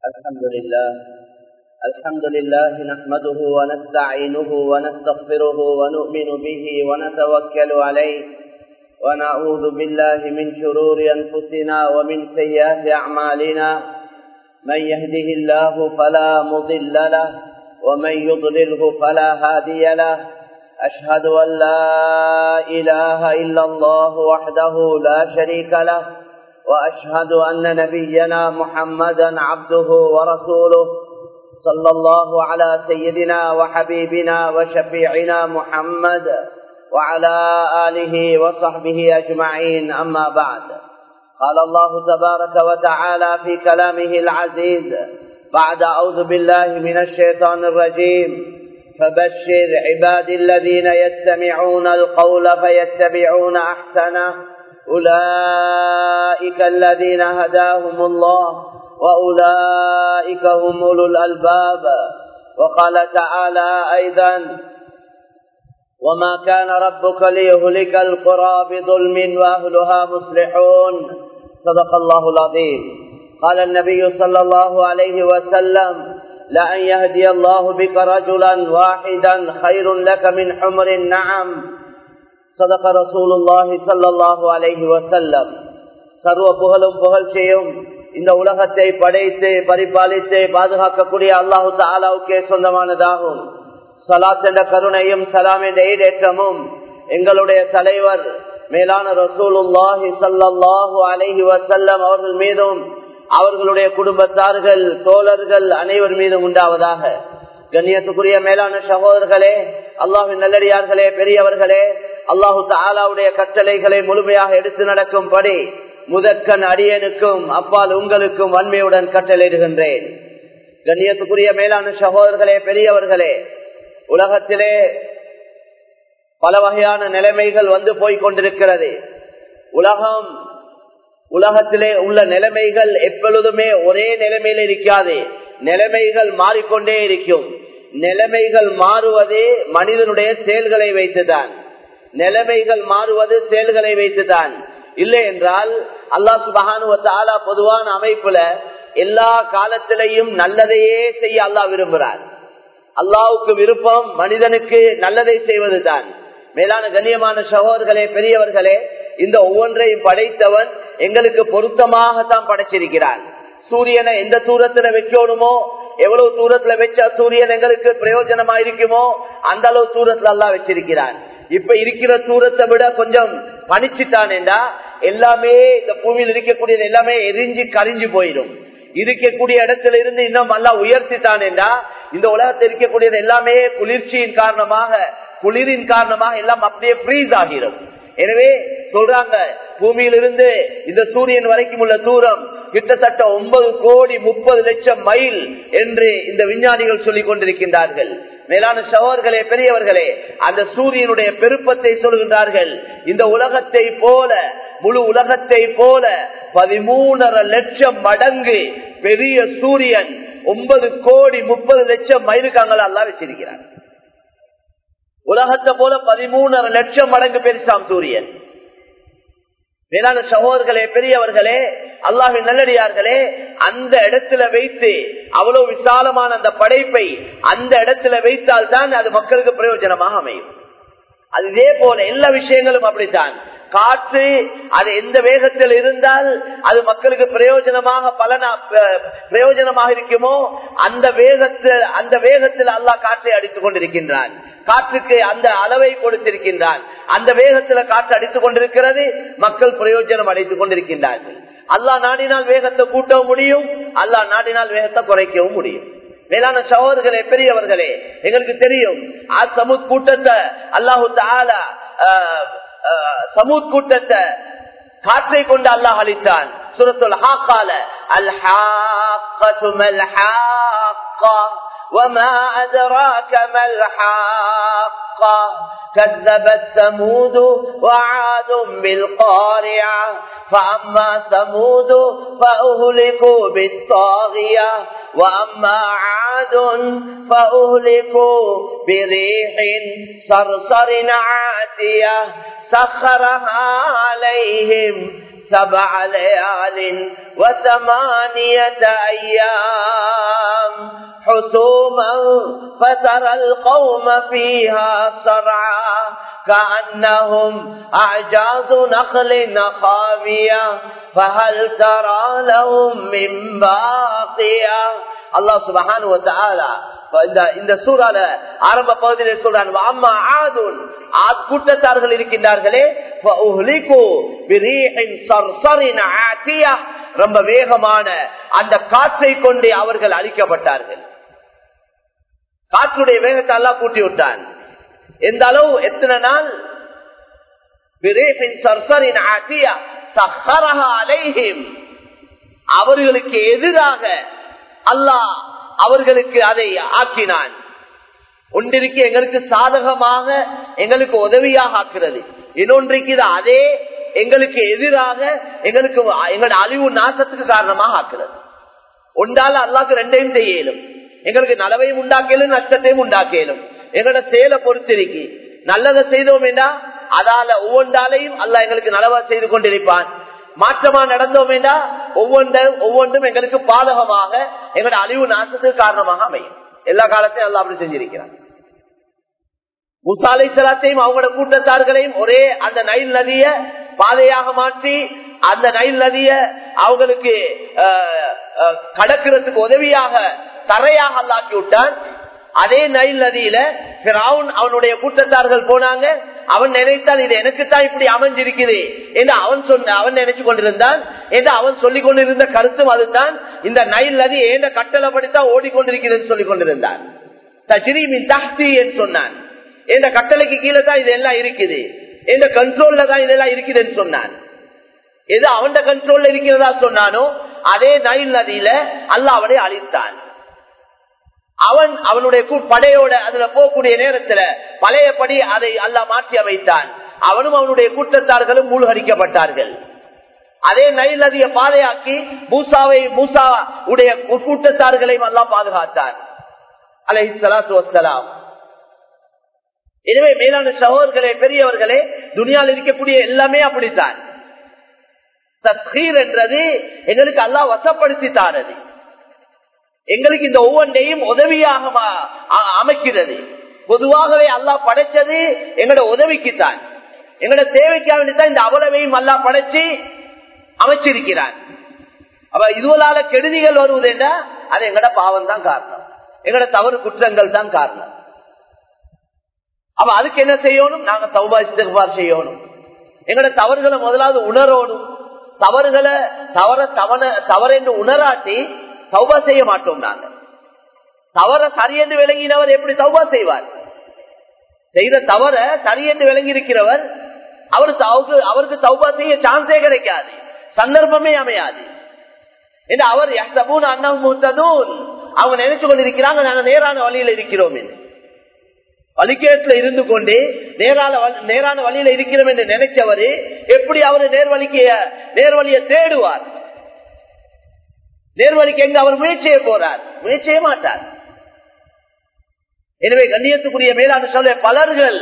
الحمد لله الحمد لله نحمده ونستعينه ونستغفره ونؤمن به ونتوكل عليه ونعوذ بالله من شرور أنفسنا ومن سيئات أعمالنا من يهده الله فلا مضل له ومن يضلله فلا هادي له أشهد أن لا إله إلا الله وحده لا شريك له وأشهد أن نبينا محمدا عبده ورسوله صلى الله على سيدنا وحبيبنا وشفيعنا محمد وعلى آله وصحبه أجمعين أما بعد قال الله تبارك وتعالى في كلامه العزيز بعد أعوذ بالله من الشيطان الرجيم فبشر عبادي الذين يستمعون القول فيتبعون أحسنه أولئك الذين هداهم الله وأولئك هم أولو الألباب وقال تعالى أيضا وما كان ربك ليهلك القرى بظلم وأهلها مصلحون صدق الله العظيم قال النبي صلى الله عليه وسلم لأن يهدي الله بك رجلا واحدا خير لك من حمر النعم صدق رسول الله صلى الله عليه وسلم சர்வ புகழும் புகழ்ச்சியும் இந்த உலகத்தை படைத்து பரிபாலித்து பாதுகாக்கக்கூடிய அல்லாஹு தாலாவுக்கே சொந்தமானதாகும் சலாத் என்ற கருணையும் சலாம் என்ற ஈடேற்றமும் எங்களுடைய தலைவர் மேலான ரசூலுல்லாஹி சல்லாஹூ அலஹி வசல்லம் அவர்கள் மீதும் அவர்களுடைய குடும்பத்தார்கள் தோழர்கள் அனைவர் மீதும் உண்டாவதாக கண்ணியத்துக்குரிய மேலான சகோதரர்களே அல்லாஹின் நல்லடியார்களே பெரியவர்களே அல்லாஹு தாலாவுடைய கட்டளைகளை முழுமையாக எடுத்து நடக்கும்படி முதற்கண் அடியனுக்கும் அப்பால் உங்களுக்கும் வன்மையுடன் கட்டளையிடுகின்றேன் கண்ணியத்துக்குரிய மேலான சகோதரர்களே பெரியவர்களே உலகத்திலே பல வகையான நிலைமைகள் வந்து போய்கொண்டிருக்கிறது உலகம் உலகத்திலே உள்ள நிலைமைகள் எப்பொழுதுமே ஒரே நிலைமையில் இருக்காது நிலைமைகள் மாறிக்கொண்டே இருக்கும் நிலைமைகள் மாறுவது மனிதனுடைய செயல்களை வைத்துதான் நிலைமைகள் மாறுவது செயல்களை வைத்துதான் இல்லை என்றால் அல்லா சுபகானுவத்தாலா பொதுவான அமைப்புல எல்லா காலத்திலையும் நல்லதையே செய்ய அல்லா விரும்புகிறார் அல்லாவுக்கு விருப்பம் மனிதனுக்கு நல்லதை செய்வதுதான் மேலான கண்ணியமான சகோதர்களே பெரியவர்களே இந்த ஒவ்வொன்றையும் படைத்தவன் எங்களுக்கு பொருத்தமாகத்தான் படைச்சிருக்கிறான் சூரியனை எந்த தூரத்துல வைக்கணுமோ எவ்வளவு தூரத்துல வச்சா சூரியன் எங்களுக்கு பிரயோஜனமா இருக்குமோ அந்த அளவு தூரத்துல எல்லாம் வச்சிருக்கிறான் இப்ப இருக்கிற தூரத்தை விட கொஞ்சம் பணிச்சுட்டான் என்றா எல்லாமே இந்த பூமியில் இருக்கக்கூடியது எல்லாமே எரிஞ்சு கரிஞ்சு போயிடும் இருக்கக்கூடிய இடத்துல இருந்து இன்னும் நல்லா உயர்த்திட்டான் என்றா இந்த உலகத்தில் இருக்கக்கூடியது எல்லாமே குளிர்ச்சியின் காரணமாக குளிரின் காரணமாக எல்லாம் அப்படியே ஃப்ரீஸ் ஆகிரும் எனவே சொல்றாங்க பூமியிலிருந்து இந்த சூரியன் வரைக்கும் உள்ள தூரம் கிட்டத்தட்ட ஒன்பது கோடி முப்பது லட்சம் மைல் என்று இந்த விஞ்ஞானிகள் சொல்லிக் கொண்டிருக்கின்றார்கள் மேலான சகோதர்களே பெரியவர்களே அந்த சூரியனுடைய பெருப்பத்தை சொல்கின்றார்கள் இந்த உலகத்தை போல முழு உலகத்தை போல பதிமூணரை லட்சம் மடங்கு பெரிய சூரியன் ஒன்பது கோடி முப்பது லட்சம் மைலுக்காங்களா எல்லாம் வச்சிருக்கிறார் உலகத்தை போல பதிமூணரை லட்சம் மடங்கு பெருசாம் சூரியன் மேலான சகோதர்களே பெரியவர்களே அல்லாஹின் நல்லடியார்களே அந்த இடத்துல வைத்து அவ்வளவு விசாலமான அந்த படைப்பை அந்த இடத்துல வைத்தால் தான் அது மக்களுக்கு பிரயோஜனமாக அமையும் அது இதே போல எல்லா விஷயங்களும் அப்படித்தான் காற்று அது எந்த வேகத்தில் இருந்தால் அது மக்களுக்கு பிரயோஜனமாக பலனா பிரயோஜனமாக இருக்குமோ அந்த வேகத்தில் அந்த வேகத்தில் அல்லாஹ் காற்றை அடித்துக் கொண்டிருக்கின்றான் காற்றுக்கு அந்த அளவை கொடுத்திருக்கின்றான் அந்த வேகத்தில் காற்று அடித்துக் கொண்டிருக்கிறது மக்கள் பிரயோஜனம் அடைத்துக் கொண்டிருக்கின்றார்கள் அல்லாஹ் நாடினால் வேகத்தை கூட்டவும் முடியும் அல்லாஹ் நாடினால் வேகத்தை குறைக்கவும் முடியும் மேலான சகோதரர்களே பெரியவர்களே எங்களுக்கு தெரியும் ஆ சமுத் கூட்டத்தை அல்லாஹு தாலா சமூத் கூட்டத்தை காற்றை கொண்டு அல்லாஹ் அளித்தான் சுரத்துல் ஹாக்கால அல் மல் وما أدراك ما الحاقة كذبت ثمود وعاد بالقارعة فأما ثمود فأهلكوا بالطاغية وأما عاد فأهلكوا بريح صرصر عاتية سخرها عليهم سبع ليال وثمانية أيام قوما فترى القوم فيها صرعا كأنهم أعجاز نخل خاوية فهل ترى لهم من باقية الله سبحانه وتعالى இந்த இந்த சூறால ஆரம்ப பகுதியில் சொல்றான் அம்மா ஆதுன் ஆத் கூட்டத்தார்கள் இருக்கின்றார்களே ரொம்ப வேகமான அந்த காற்றை கொண்டே அவர்கள் அழிக்கப்பட்டார்கள் காற்றுடைய வேகத்தை எல்லாம் கூட்டி விட்டான் எந்த அளவு எத்தனை நாள் அவர்களுக்கு எதிராக அல்லாஹ் அவர்களுக்கு அதை ஆக்கினான் ஒன்றிற்கு எங்களுக்கு சாதகமாக எங்களுக்கு உதவியாக ஆக்குறது இன்னொன்றைக்கு அதே எங்களுக்கு எதிராக எங்களுக்கு எங்களோட அழிவு நாசத்துக்கு காரணமாக ஆக்குறது ஒன்றால அல்லாக்கு ரெண்டையும் செய்யலும் எங்களுக்கு நலவையும் உண்டாக்கலும் நஷ்டத்தையும் உண்டாக்கலும் எங்களோட செயலை பொறுத்திருக்கு நல்லதை செய்தோம் என்றா அதால ஒவ்வொன்றாலையும் அல்ல எங்களுக்கு நலவா செய்து கொண்டிருப்பான் மாற்றமா நடந்தோம் என்றா ஒவ்வொன்றும் ஒவ்வொன்றும் எங்களுக்கு பாதகமாக எங்களோட அழிவு நாசத்துக்கு காரணமாக அமையும் எல்லா காலத்தையும் அல்ல அப்படி செஞ்சிருக்கிறான் முசாலை சலாத்தையும் அவங்களோட கூட்டத்தார்களையும் ஒரே அந்த நைல் நதிய பாதையாக மாற்றி அந்த நைல் நதிய அவங்களுக்கு கடக்கிறதுக்கு உதவியாக தரையாக அல்லாக்கி விட்டான் அதே நைல் நதியில அவனுடைய கூட்டத்தார்கள் போனாங்க அவன் நினைத்தான் இது எனக்குத்தான் இப்படி அமைஞ்சிருக்குது என்று அவன் சொன்ன அவன் நினைச்சு கொண்டிருந்தான் என்று அவன் சொல்லிக் கொண்டிருந்த கருத்தும் அதுதான் இந்த நைல் நதி ஏண்ட கட்டளைப்படித்தான் ஓடிக்கொண்டிருக்கிறது சொல்லிக் கொண்டிருந்தான் தஜ்ரீமின் தஹ்தி என்று சொன்னான் என்ற கட்டளைக்கு கீழே தான் இதெல்லாம் இருக்குது என்ற கண்ட்ரோல்ல தான் இதெல்லாம் இருக்குதுன்னு சொன்னான் எது அவன் கண்ட்ரோல்ல இருக்கிறதா சொன்னானோ அதே நைல் நதியில அல்ல அவனை அழித்தான் அவன் அவனுடைய படையோட அதுல போகக்கூடிய நேரத்துல பழையபடி அதை அல்ல மாற்றி அமைத்தான் அவனும் அவனுடைய கூட்டத்தார்களும் மூழ்கடிக்கப்பட்டார்கள் அதே நைல் நதிய பாதையாக்கி மூசாவை மூசா உடைய கூட்டத்தார்களையும் எல்லாம் பாதுகாத்தார் அலஹி சலாத்து வசலாம் எனவே மேலான சகோதர்களே பெரியவர்களே துணியால் இருக்கக்கூடிய எல்லாமே அப்படித்தான் தஸ்கீர் என்றது எங்களுக்கு அல்லா வசப்படுத்தி தாரது எங்களுக்கு இந்த ஒவ்வொன்றையும் உதவியாக அமைக்கிறது பொதுவாகவே அல்லாஹ் படைச்சது எங்களோட உதவிக்குத்தான் எங்களோட தேவைக்காக வேண்டித்தான் இந்த அவ்வளவையும் அல்லா படைச்சு அமைச்சிருக்கிறான் அப்ப இதுவலால கெடுதிகள் வருவது என்றா அது எங்களோட பாவம் தான் காரணம் எங்களோட தவறு குற்றங்கள் தான் காரணம் அப்ப அதுக்கு என்ன செய்யணும் நாங்க தௌபா இஸ்திகார் செய்யணும் எங்களோட தவறுகளை முதலாவது உணரணும் தவறுகளை தவற தவற தவறென்று உணராட்டி சௌபா செய்ய மாட்டோம் நாங்க தவற சரியென்று விளங்கினவர் எப்படி சௌபா செய்வார் செய்த தவற சரியென்று விளங்கி இருக்கிறவர் அவருக்கு அவருக்கு சௌபா செய்ய சான்ஸே கிடைக்காது சந்தர்ப்பமே அமையாது என்று அவர் அவங்க நினைச்சு கொண்டிருக்கிறாங்க நாங்க நேரான வழியில இருக்கிறோம் என்று வழிகேட்டுல இருந்து கொண்டு நேரான நேரான வழியில இருக்கிறோம் என்று நினைச்சவரு எப்படி அவரு நேர்வழிக்கு நேர்வழியை தேடுவார் நேர்வழிக்கு எங்க அவர் முயற்சியை போறார் முயற்சிய மாட்டார் எனவே கண்ணியத்துக்குரிய மேலான சொல்ல பலர்கள்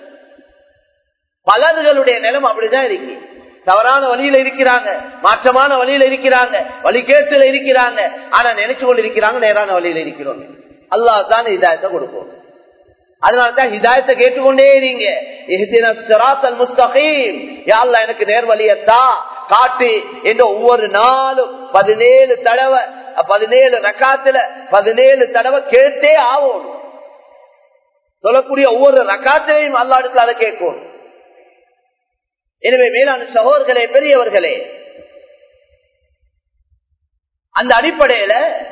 பலர்களுடைய நிலம் அப்படிதான் இருக்கு தவறான வழியில இருக்கிறாங்க மாற்றமான வழியில இருக்கிறாங்க வழிகேட்டுல இருக்கிறாங்க ஆனா நினைச்சு கொண்டு இருக்கிறாங்க நேரான வழியில இருக்கிறோம் அல்லா தான் இதாயத்தை கொடுப்போம் அதனாலதான் ஹிதாயத்தை கேட்டுக்கொண்டே இருங்க எனக்கு நேர்வழியத்தா காட்டு என்ற ஒவ்வொரு நாளும் பதினேழு தடவை பதினேழு ரக்காத்துல பதினேழு தடவை கேட்டே ஆகணும் சொல்லக்கூடிய ஒவ்வொரு ரக்காத்திலையும் அல்லாடுக்கு அதை கேட்கும் எனவே மேலான சகோதர்களே பெரியவர்களே அந்த அடிப்படையில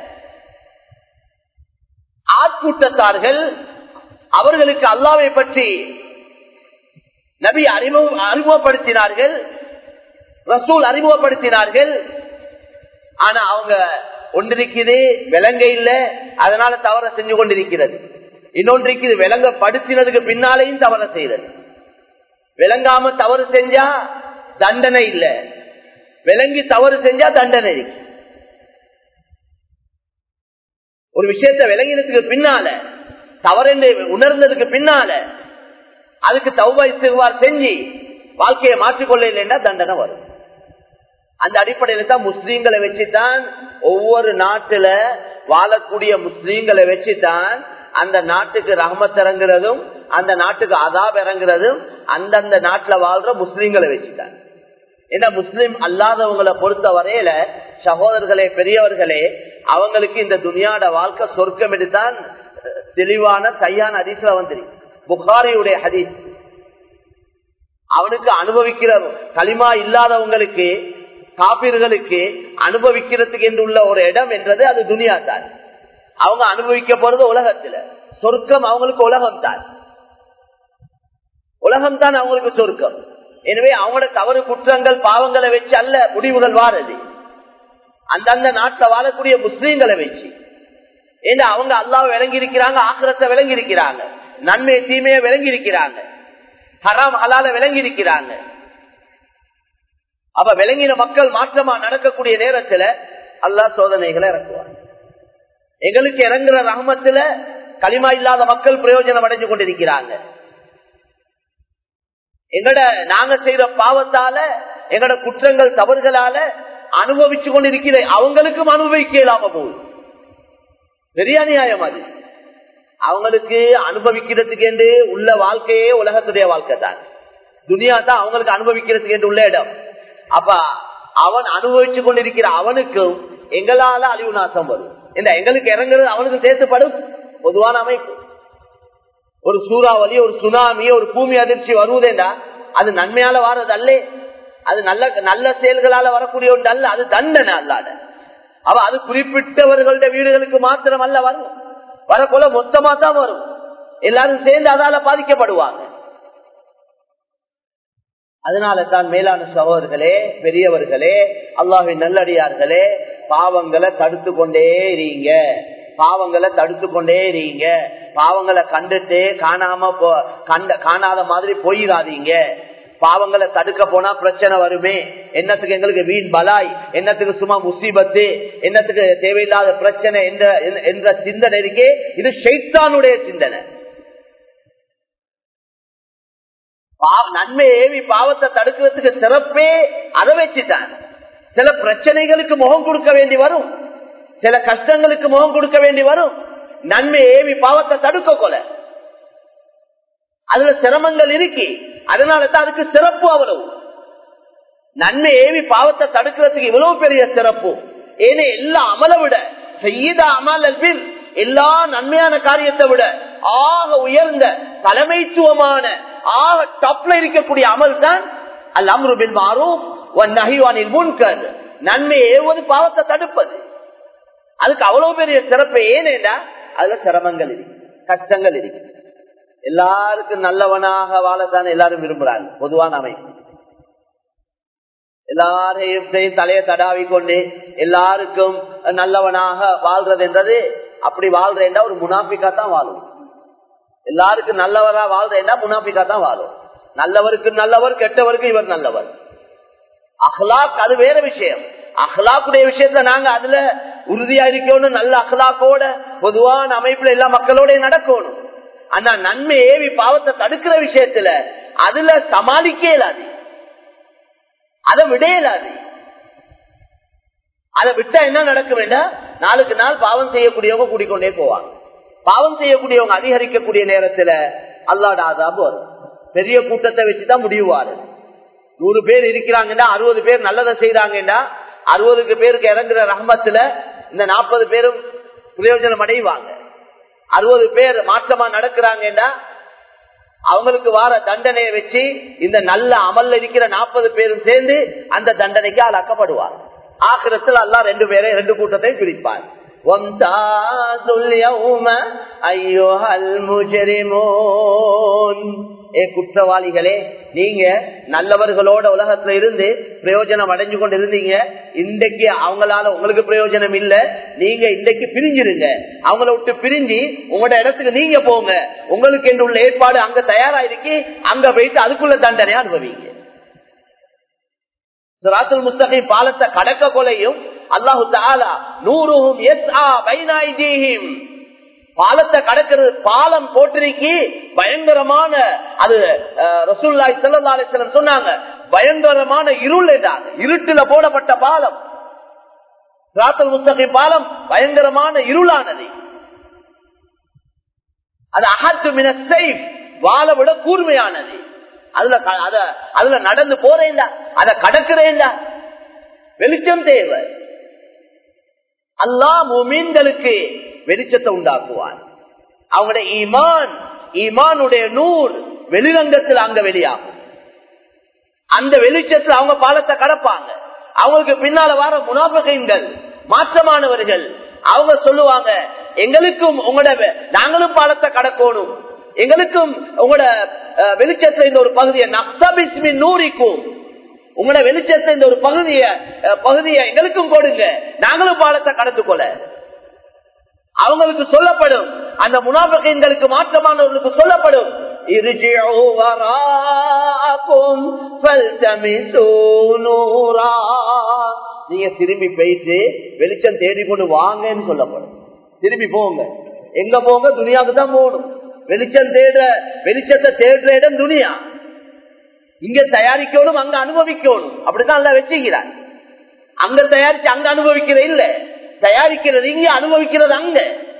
ஆட்கூட்டத்தார்கள் அவர்களுக்கு அல்லாவை பற்றி நபி அறிமுக அறிமுகப்படுத்தினார்கள் ரசூல் அறிமுகப்படுத்தினார்கள் ஆனா அவங்க ஒன்றிருக்குது விலங்க இல்ல அதனால தவற செஞ்சு கொண்டிருக்கிறது இன்னொன்றைக்கு விலங்கப்படுத்தினதுக்கு பின்னாலேயும் தவற செய்தது விளங்காம தவறு செஞ்சா தண்டனை இல்ல விளங்கி தவறு செஞ்சா தண்டனை இருக்கு ஒரு விஷயத்த விளங்கினதுக்கு பின்னால தவறென்று உணர்ந்ததுக்கு பின்னால அதுக்கு தௌபா இஸ்திகுவார் செஞ்சு வாழ்க்கையை மாற்றிக்கொள்ள இல்லைன்னா தண்டனை வரும் அந்த அடிப்படையில தான் முஸ்லீம்களை வச்சுதான் ஒவ்வொரு நாட்டுல வாழக்கூடிய முஸ்லீம்களை வச்சுதான் அந்த நாட்டுக்கு ரஹமத் இறங்குறதும் அந்த நாட்டுக்கு அதாப் இறங்குறதும் அந்தந்த நாட்டுல வாழ்ற முஸ்லீம்களை வச்சுதான் ஏன்னா முஸ்லீம் அல்லாதவங்களை பொறுத்த வரையில சகோதரர்களே பெரியவர்களே அவங்களுக்கு இந்த துனியாட வாழ்க்கை சொர்க்கம் எடுத்தான் தெளிவான கையான அதிசல வந்துரு புகாரியுடைய ஹதீஸ் அவனுக்கு அனுபவிக்கிற களிமா இல்லாதவங்களுக்கு காப்பீர்களுக்கு அனுபவிக்கிறதுக்கு என்று உள்ள ஒரு இடம் என்றது அது துனியா தான் அவங்க அனுபவிக்க போறது உலகத்துல சொர்க்கம் அவங்களுக்கு உலகம் தான் உலகம் தான் அவங்களுக்கு சொர்க்கம் எனவே அவங்களோட தவறு குற்றங்கள் பாவங்களை வச்சு அல்ல முடிவுகள் வாரது அந்தந்த நாட்டில் வாழக்கூடிய முஸ்லீம்களை வச்சு ஏன்னா அவங்க அல்லாவை விளங்கி இருக்கிறாங்க ஆக்கிரத்தை விளங்கி இருக்கிறாங்க நன்மை தீமையை விளங்கி இருக்கிறாங்க ஹராம் ஹலால விளங்கி இருக்கிறாங்க அப்ப விளங்கின மக்கள் மாற்றமா நடக்கக்கூடிய நேரத்துல அல்லா சோதனைகளை இறக்குவார் எங்களுக்கு இறங்குற ரகமத்துல களிமா இல்லாத மக்கள் பிரயோஜனம் அடைஞ்சு கொண்டிருக்கிறாங்க எங்கட நாங்க செய்யற பாவத்தால எங்கட குற்றங்கள் தவறுகளால அனுபவிச்சு கொண்டிருக்கிற அவங்களுக்கும் அனுபவிக்க இல்லாம போகுது பெரிய அநியாயம் அது அவங்களுக்கு அனுபவிக்கிறதுக்கு என்று உள்ள வாழ்க்கையே உலகத்துடைய வாழ்க்கை தான் துனியா தான் அவங்களுக்கு அனுபவிக்கிறதுக்கு என்று உள்ள இடம் அப்ப அவன் அனுபவிச்சு கொண்டிருக்கிற அவனுக்கும் எங்களால அழிவு நாசம் வரும் இந்த எங்களுக்கு இறங்குறது அவனுக்கு சேர்த்துப்படும் பொதுவான அமைப்பு ஒரு சூறாவளி ஒரு சுனாமி ஒரு பூமி அதிர்ச்சி வருவதேண்டா அது நன்மையால வாரது அல்லே அது நல்ல நல்ல செயல்களால வரக்கூடிய ஒன்று அல்ல அது தண்டனை அல்லாத அவ அது குறிப்பிட்டவர்களுடைய வீடுகளுக்கு மாத்திரம் அல்ல வரும் வரப்போல மொத்தமா தான் வரும் எல்லாரும் சேர்ந்து அதால பாதிக்கப்படுவாங்க அதனால தான் மேலான சகோதரர்களே பெரியவர்களே அல்லாஹின் நல்லடியார்களே பாவங்களை தடுத்து கொண்டே இருங்க பாவங்களை தடுத்து கொண்டே இருங்க பாவங்களை கண்டுட்டு காணாம கண்ட காணாத மாதிரி போயிடாதீங்க பாவங்களை தடுக்க போனா பிரச்சனை வருமே என்னத்துக்கு எங்களுக்கு வீண் பலாய் என்னத்துக்கு சும்மா முசீபத்து என்னத்துக்கு தேவையில்லாத பிரச்சனை என்ற என்ற சிந்தனை இருக்கே இது ஷைத்தானுடைய சிந்தனை நன்மை ஏவி பாவத்தை தடுக்கிறதுக்கு சிறப்பே அதை வச்சுட்டான் சில பிரச்சனைகளுக்கு முகம் கொடுக்க வேண்டி வரும் சில கஷ்டங்களுக்கு முகம் கொடுக்க வேண்டி வரும் நன்மை ஏவி பாவத்தை தடுக்க கொலை அதுல சிரமங்கள் இருக்கு அதனால தான் அதுக்கு சிறப்பு அவ்வளவு நன்மை ஏவி பாவத்தை தடுக்கிறதுக்கு இவ்வளவு பெரிய சிறப்பு ஏன்னா எல்லா அமலை விட செய்த அமல் அல்பில் எல்லா நன்மையான காரியத்தை விட ஆக உயர்ந்த தலைமைத்துவமான ஆக டாப்ல இருக்கக்கூடிய அமல் தான் அல் அம்ருபில் மாறும் நகிவானில் முன்கர் நன்மை ஏவது பாவத்தை தடுப்பது அதுக்கு அவ்வளவு பெரிய சிறப்பு ஏனேண்டா அதுல சிரமங்கள் இருக்கு கஷ்டங்கள் இருக்கு எல்லாருக்கும் நல்லவனாக வாழத்தான் எல்லாரும் விரும்புறாங்க பொதுவான அமைப்பு எல்லாரையும் தலையை தடாவி கொண்டு எல்லாருக்கும் நல்லவனாக வாழ்றது என்றது அப்படி வாழ்றேன்டா ஒரு முனாபிக்கா தான் வாழும் எல்லாருக்கும் நல்லவரா வாழ்றேன்டா முனாபிக்கா தான் வாழும் நல்லவருக்கு நல்லவர் கெட்டவருக்கு இவர் நல்லவர் அஹ்லாக் அது வேற விஷயம் அஹ்லாக்குடைய விஷயத்துல நாங்க அதுல உறுதியா இருக்கணும் நல்ல அஹ்லாக்கோட பொதுவான அமைப்புல எல்லா மக்களோட நடக்கணும் ஆனா நன்மை ஏவி பாவத்தை தடுக்கிற விஷயத்துல அதுல சமாளிக்க இயலாது அதை விட இயலாது அதை விட்டா என்ன நடக்க வேண்டாம் நாளுக்கு நாள் பாவம் செய்யக்கூடியவங்க கூடிக்கொண்டே போவாங்க பாவம் செய்யக்கூடியவங்க அதிகரிக்கக்கூடிய நேரத்துல அல்லாட ஆதாபு வரும் பெரிய கூட்டத்தை வச்சுதான் முடிவாரு நூறு பேர் இருக்கிறாங்கன்னா அறுபது பேர் நல்லதை செய்யறாங்கன்னா அறுபதுக்கு பேருக்கு இறங்குற ரஹமத்துல இந்த நாற்பது பேரும் பிரயோஜனம் அடைவாங்க அறுபது பேர் மாற்றமா நடக்கிறாங்கன்னா அவங்களுக்கு வார தண்டனையை வச்சு இந்த நல்ல அமல்ல இருக்கிற நாற்பது பேரும் சேர்ந்து அந்த தண்டனைக்கு ஆளாக்கப்படுவார் ஆக்கிரத்தில் அல்லா ரெண்டு பேரை ரெண்டு கூட்டத்தை பிரிப்பார் ஏ குற்றவாளிகளே நீங்க நல்லவர்களோட உலகத்துல இருந்து பிரயோஜனம் அடைஞ்சு கொண்டு இருந்தீங்க இன்றைக்கு அவங்களால உங்களுக்கு பிரயோஜனம் இல்ல நீங்க இன்றைக்கு பிரிஞ்சிருங்க அவங்கள விட்டு பிரிஞ்சு உங்களோட இடத்துக்கு நீங்க போங்க உங்களுக்கு என்று உள்ள ஏற்பாடு அங்க தயாராயிருக்கு அங்க போயிட்டு அதுக்குள்ள தண்டனை அனுபவிங்க சிராத்துல் முஸ்தகி பாலத்தை கடக்க கொலையும் அல்லாஹு தாலா நூறுஹும் எஸ் ஆ பைனாயிஜீஹிம் பாலத்தை கடக்கிறது பாலம் போட்டிருக்கி பயங்கரமான அது ரசூல்லாய் செல்லல்லாசலம் சொன்னாங்க பயங்கரமான இருள் என்றாங்க இருட்டுல போடப்பட்ட பாலம் சிராத்தல் முஸ்தகிம் பாலம் பயங்கரமான இருளானது அது அகத்து மின சேஃப் வாழ விட கூர்மையானது அதுல க- அத அதுல நடந்து போறேன் அத கடக்கிறேன் வெளிச்சம் தேவை அல்லாஹ் முமீன்களுக்கு வெளிச்சத்தை உண்டாக்குவான் அவங்களுடைய ஈமான் ஈமானுடைய நூர் வெளிரங்கத்தில் அங்க வெளியாகும் அந்த வெளிச்சத்தில் அவங்க பாலத்தை கடப்பாங்க அவங்களுக்கு பின்னால வர முனாபகங்கள் மாற்றமானவர்கள் அவங்க சொல்லுவாங்க எங்களுக்கும் உங்களோட வெ- நாங்களும் பாலத்தை கடக்கணும் எங்களுக்கும் உங்களோட அஹ், வெளிச்சத்துல இந்த ஒரு பகுதியை நப்தபிஸ்மி நூறிக்கும் உங்களோட வெளிச்சத்தை இந்த ஒரு பகுதியை அஹ், பகுதியை எங்களுக்கும் கொடுங்க நாங்களும் பாலத்தை கடத்துக்கொள்ள அவங்களுக்கு சொல்லப்படும் அந்த முனாபகங்களுக்கு மாற்றமானவர்களுக்கு சொல்லப்படும் இர்ஜிஉ வராக்கும் ஃபல்தமிசூ நூரா. நீங்க திரும்பி போயிட்டு வெளிச்சம் தேடிக்கொண்டு வாங்கன்னு சொல்லப்படும் திரும்பி போங்க எங்க போங்க துனியாவுக்கு தான் போகணும் வெளிச்சம் தேட வெளிச்சத்தை தேடுற இடம் துனியா இங்க தயாரிக்கணும் அங்க அனுபவிக்கணும் அப்படிதான் எல்லாம் வச்சுக்கிறான் அங்க தயாரிச்சு அங்க அனுபவிக்கிறது இல்ல தயாரிக்கிறது இங்க அனுபவிக்கிறது அங்க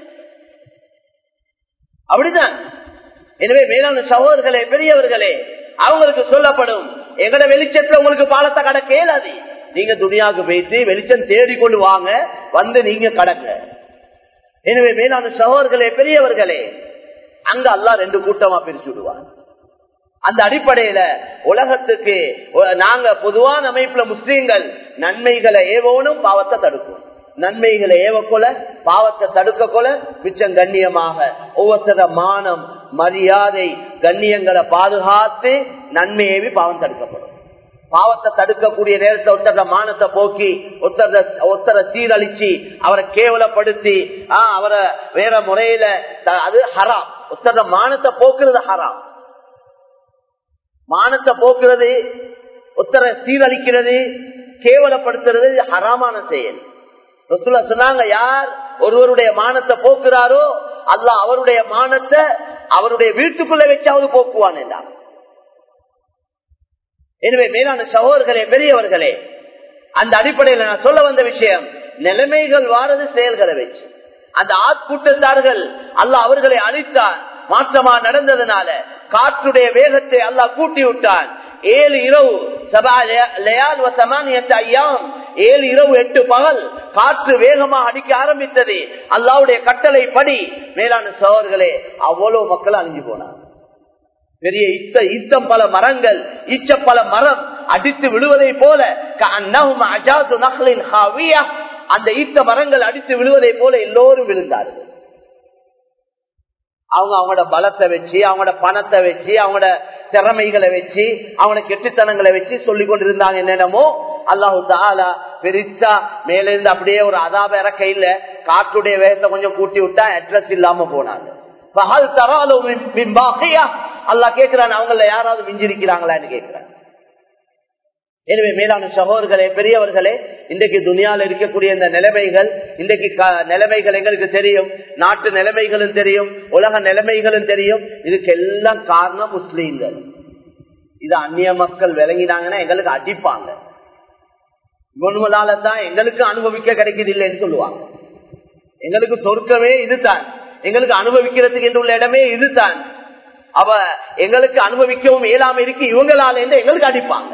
அப்படிதான் எனவே மேலான சகோதரர்களே பெரியவர்களே அவங்களுக்கு சொல்லப்படும் எங்கட வெளிச்சத்துல உங்களுக்கு பாலத்தை கடக்க இயலாது நீங்க துணியாவுக்கு போயிட்டு வெளிச்சம் தேடிக்கொண்டு வாங்க வந்து நீங்க கடக்க எனவே மேலான சகோதரர்களே பெரியவர்களே அங்க அல்லாஹ் ரெண்டு கூட்டமா பிரிச்சு விடுவார் அந்த அடிப்படையில உலகத்துக்கு ஒ- நாங்க பொதுவான அமைப்புல முஸ்லீம்கள் நன்மைகளை ஏவோனும் பாவத்தை தடுக்கும் நன்மைகளை ஏவக்கொல பாவத்தை தடுக்க கொல மிச்சம் கண்ணியமாக ஒவ்வொருத்தர மானம் மரியாதை கண்ணியங்களை பாதுகாத்து நன்மையேவி பாவம் தடுக்கப்படும் பாவத்தை தடுக்கக்கூடிய நேரத்தை ஒருத்தர மானத்தை போக்கி ஒருத்தர ஒருத்தர சீரழிச்சு அவரை கேவலப்படுத்தி ஆ, அவரை வேற முறையில த- அது ஹராம் ஒருத்தர மானத்தை போக்குறது ஹராம் மானத்தை போக்குறது ஒத்தரை சீரழிக்கிறது கேவலப்படுத்துறது இது ஹராமான செயல் ரசூலா சொன்னாங்க யார் ஒருவருடைய மானத்தை போக்குறாரோ அல்லாஹ் அவருடைய மானத்தை அவருடைய வீட்டுக்குள்ள வச்சாவது போக்குவான் என்றார் எனவே மேலான சகோதரர்களே பெரியவர்களே அந்த அடிப்படையில் நான் சொல்ல வந்த விஷயம் நிலைமைகள் வாரது செயல்களை வச்சு அந்த ஆட்கூட்டத்தார்கள் அல்லாஹ் அவர்களை அழித்தான் மாற்றமா நடந்ததுனால காற்றுடைய வேகத்தை அல்லாஹ் கூட்டி விட்டான் ஏழு இரவு சபா லயால் வ சமானியத்து ஐயாம் ஏழு இரவு எட்டு பகல் காற்று வேகமாக அடிக்க ஆரம்பித்தது அல்லாவுடைய கட்டளை படி மேலான சோழர்களே அவ்வளவு மக்கள் அழிஞ்சு போனார் பெரிய இத்த ஈத்தம் பல மரங்கள் ஈச்ச பல மரம் அடித்து விழுவதை போல கஅன்னஹும் அஜாது நஹ்லின் ஹாவியா அந்த ஈத்த மரங்கள் அடித்து விழுவதை போல எல்லோரும் விழுந்தார்கள் அவங்க அவங்களோட பலத்தை வச்சு அவங்களோட பணத்தை வச்சு அவங்களோட திறமைகளை வச்சு அவங்களோட கெட்டுத்தனங்களை வச்சு சொல்லி கொண்டிருந்தாங்க என்னென்னமோ அல்லாஹு தாலா பெருசா மேல இருந்து அப்படியே ஒரு அதாப இறக்க இல்ல காற்றுடைய வேகத்தை கொஞ்சம் கூட்டி விட்டா அட்ரஸ் இல்லாம போனாங்க பகல் தராலும் அல்லா கேட்கிறான் அவங்கள யாராவது மிஞ்சிருக்கிறாங்களான்னு கேட்கிறான் எனவே மேலான சகோதரர்களே பெரியவர்களே இன்றைக்கு துனியால இருக்கக்கூடிய இந்த நிலைமைகள் இன்றைக்கு க- நிலைமைகள் எங்களுக்கு தெரியும் நாட்டு நிலைமைகளும் தெரியும் உலக நிலைமைகளும் தெரியும் இதுக்கு எல்லாம் காரணம் முஸ்லீம்கள் இது அந்நிய மக்கள் விளங்கினாங்கன்னா எங்களுக்கு அடிப்பாங்க இவனுங்களால தான் எங்களுக்கு அனுபவிக்க கிடைக்குது இல்லைன்னு சொல்லுவாங்க எங்களுக்கு சொர்க்கமே இதுதான் எங்களுக்கு அனுபவிக்கிறதுக்கு என்று உள்ள இடமே இதுதான் அவ எங்களுக்கு அனுபவிக்கவும் இயலாம இருக்கு இவங்களால என்று எங்களுக்கு அடிப்பாங்க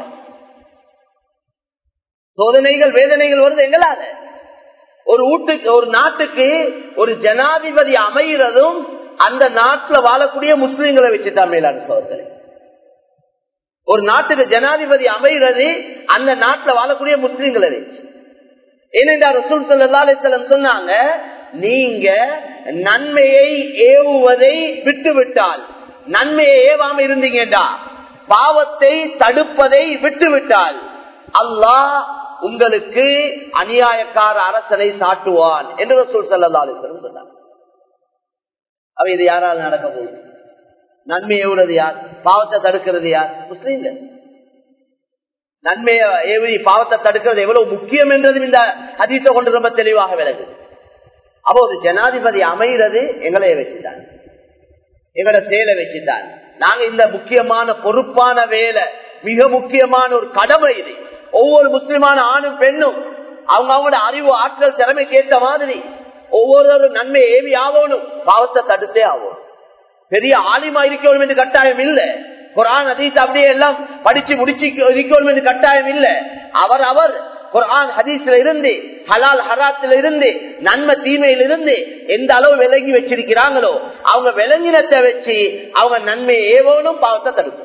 சோதனைகள் வேதனைகள் வருது எங்களால ஒரு வீட்டுக்கு ஒரு நாட்டுக்கு ஒரு ஜனாதிபதி அமைகிறதும் அந்த நாட்டுல வாழக்கூடிய முஸ்லிம்களை வச்சுதான் மேலான சோதனை ஒரு நாட்டுக்கு ஜனாதிபதி அமைகிறது அந்த நாட்டுல வாழக்கூடிய முஸ்லிம்களை வச்சு ஏனென்றால் ரசூல் ஸல்லல்லாஹு அலைஹி வஸல்லம் சொன்னாங்க நீங்க நன்மையை ஏவுவதை விட்டுவிட்டால் நன்மையை ஏவாம இருந்தீங்கடா பாவத்தை தடுப்பதை விட்டுவிட்டால் அல்லாஹ் உங்களுக்கு அநியாயக்கார அரசனை சாட்டுவான் என்று ரசூல் ஸல்லல்லாஹு அலைஹி வஸல்லம் சொன்னாங்க அவ இது யாரால் நடக்க போகுது நன்மை ஏவுறது யார் பாவத்தை தடுக்கிறது யார் முஸ்லீம்கள் நன்மையை ஏவி பாவத்தை தடுக்கிறது எவ்வளவு முக்கியம் என்றதும் இந்த ஹதீஸை கொண்டு ரொம்ப தெளிவாக விளங்குது அப்போ ஒரு ஜனாதிபதி அமைகிறது எங்களைய வச்சுதான் எங்களோட செயலை வச்சுதான் நாங்க இந்த முக்கியமான பொறுப்பான வேலை மிக முக்கியமான ஒரு கடமை இது ஒவ்வொரு முஸ்லிமான ஆணும் பெண்ணும் அவங்க அவங்களோட அறிவு ஆற்றல் திறமைக்கு ஏற்ற மாதிரி ஒவ்வொரு நன்மை ஏவி ஆகணும் பாவத்தை தடுத்தே ஆகணும் பெரிய ஆலிமா இருக்கணும் என்று கட்டாயம் இல்ல குரான் அதீஸ் அப்படியே எல்லாம் படிச்சு முடிச்சு இருக்கணும் என்று கட்டாயம் இல்ல அவர் அவர் குரான் ஹதீஸ்ல இருந்து ஹலால் ஹராத்துல இருந்து நன்மை தீமையில இருந்து எந்த அளவு விளங்கி வச்சிருக்கிறாங்களோ அவங்க விளங்கினத்தை வச்சு அவங்க நன்மையை ஏவணும் பாவத்தை தடுக்கணும்